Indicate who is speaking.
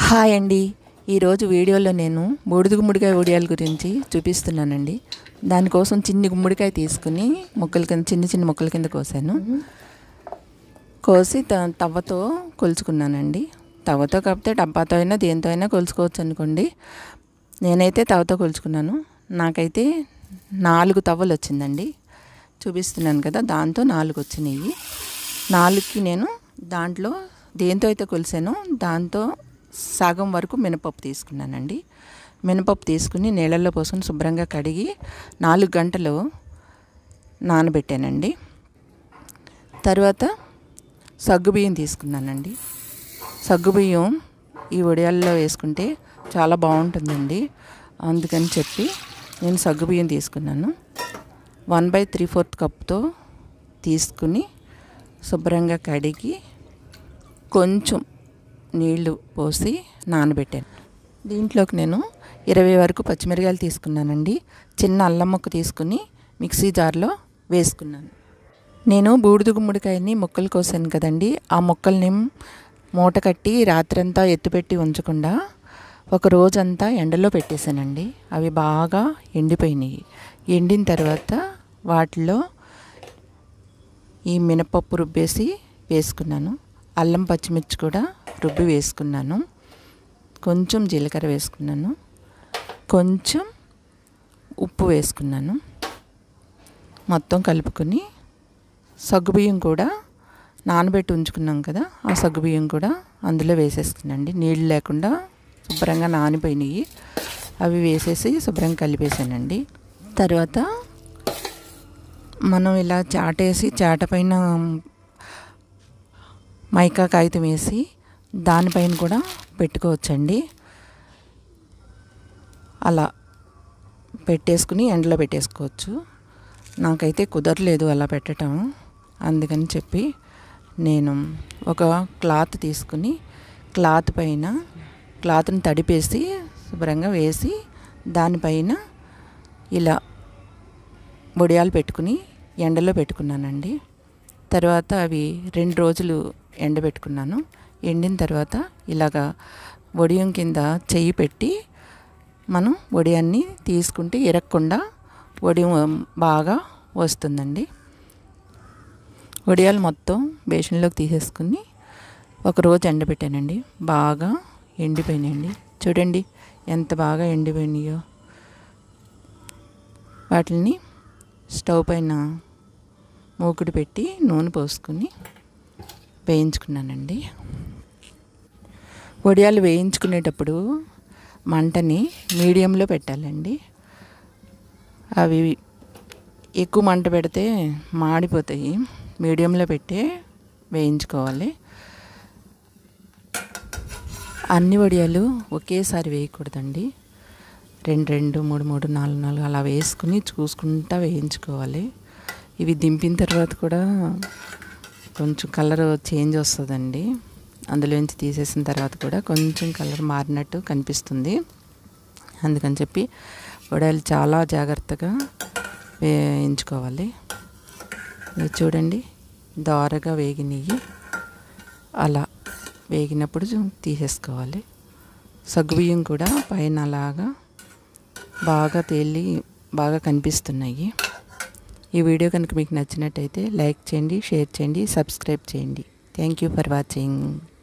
Speaker 1: hi అండి ఈరోజు వీడియోలో నేను బూడిద గుమ్మడికాయ వడియాల గురించి చూపిస్తున్నానండి దానికోసం చిన్ని గుమ్మడికాయ తీసుకుని ముక్కల కింద చిన్న చిన్న ముక్కల కింద కోసాను కోసి త- తవ్వతో కొలుచుకున్నానండి తవ్వతో కాకపోతే డబ్బాతో అయినా దేంతో అయినా కొలుచుకోవచ్చు అనుకోండి నేనైతే తవ్వతో కొలుచుకున్నాను నాకైతే నాలుగు తవ్వలు వచ్చిందండి చూపిస్తున్నాను కదా దాంతో నాలుగు వచ్చినాయి నాలుగుకి నేను దాంట్లో దేంతో అయితే కొలిసానో దాంతో సగం వరకు మినపప్పు తీసుకున్నానండి మినపప్పు తీసుకుని నీళ్ళల్లో పోసుకొని శుభ్రంగా కడిగి నాలుగు గంటలు నానబెట్టానండి తర్వాత సగ్గుబియ్యం తీసుకున్నానండి సగ్గుబియ్యం ఈ వడియాల్లో వేసుకుంటే చాలా బాగుంటుందండి అందుకని చెప్పి నేను సగ్గుబియ్యం తీసుకున్నాను వన్ బై త్రీ ఫోర్త్ కప్తో తీసుకుని శుభ్రంగా కడిగి కొంచెం నీళ్లు పోసి నానబెట్టాను దీంట్లోకి నేను ఇరవై వరకు పచ్చిమిరకాయలు తీసుకున్నానండి చిన్న అల్లం ముక్క తీసుకుని మిక్సీ జార్లో వేసుకున్నాను నేను బూడిద గుమ్మడికాయని ముక్కలు కోసాను కదండి ఆ ముక్కల్ని మూట కట్టి రాత్రంతా ఎత్తుపెట్టి ఉంచకుండా ఒక రోజంతా ఎండలో పెట్టేశానండి అవి బాగా ఎండిపోయినాయి ఎండిన తర్వాత వాటిలో ఈ మినపప్పు రుబ్బేసి వేసుకున్నాను అల్లం పచ్చిమిర్చి కూడా రుబ్బి వేసుకున్నాను కొంచెం జీలకర్ర వేసుకున్నాను కొంచెం ఉప్పు వేసుకున్నాను మొత్తం కలుపుకొని సగ్గుబియ్యం కూడా నానబెట్టి ఉంచుకున్నాం కదా ఆ సగ్గుబియ్యం కూడా అందులో వేసేసుకున్నాండి నీళ్ళు లేకుండా శుభ్రంగా నానిపోయినాయి అవి వేసేసి శుభ్రంగా కలిపేసానండి తర్వాత మనం ఇలా చాటేసి చాట పైన మైకా కాగితం వేసి దానిపైన కూడా పెట్టుకోవచ్చండి అలా పెట్టేసుకుని ఎండలో పెట్టేసుకోవచ్చు నాకైతే కుదరలేదు అలా పెట్టడం అందుకని చెప్పి నేను ఒక క్లాత్ తీసుకుని క్లాత్ పైన క్లాత్ని తడిపేసి శుభ్రంగా వేసి దానిపైన ఇలా వడియాలు పెట్టుకుని ఎండలో పెట్టుకున్నానండి తర్వాత అవి రెండు రోజులు ఎండబెట్టుకున్నాను ఎండిన తర్వాత ఇలాగా వడియం కింద చెయ్యి పెట్టి మనం వడియాన్ని తీసుకుంటే ఇరగకుండా వడియం బాగా వస్తుందండి వడియాలు మొత్తం బేషన్లోకి తీసేసుకుని ఒకరోజు ఎండబెట్టానండి బాగా ఎండిపోయినాయండి చూడండి ఎంత బాగా ఎండిపోయినాయో వాటిని స్టవ్ పైన మూకుడు పెట్టి నూనె పోసుకుని వేయించుకున్నానండి వడియాలు వేయించుకునేటప్పుడు మంటని మీడియంలో పెట్టాలండి అవి ఎక్కువ మంట పెడితే మాడిపోతాయి మీడియంలో పెట్టే వేయించుకోవాలి అన్ని వడియాలు ఒకేసారి వేయకూడదండి రెండు రెండు మూడు మూడు నాలుగు నాలుగు అలా వేసుకుని చూసుకుంటా వేయించుకోవాలి ఇవి దింపిన తర్వాత కూడా కొంచెం కలర్ చేంజ్ వస్తుందండి అందులోంచి తీసేసిన తర్వాత కూడా కొంచెం కలర్ మారినట్టు కనిపిస్తుంది అందుకని చెప్పి వడియాలు చాలా జాగ్రత్తగా వేయించుకోవాలి ఇది చూడండి దోరగా వేగినవి అలా వేగినప్పుడు తీసేసుకోవాలి సగ్గుబియ్యం కూడా పైన అలాగా బాగా తేలి బాగా కనిపిస్తున్నాయి ఈ వీడియో కనుక మీకు నచ్చినట్టయితే లైక్ చేయండి షేర్ చేయండి సబ్స్క్రైబ్ చేయండి థ్యాంక్ యూ ఫర్ వాచింగ్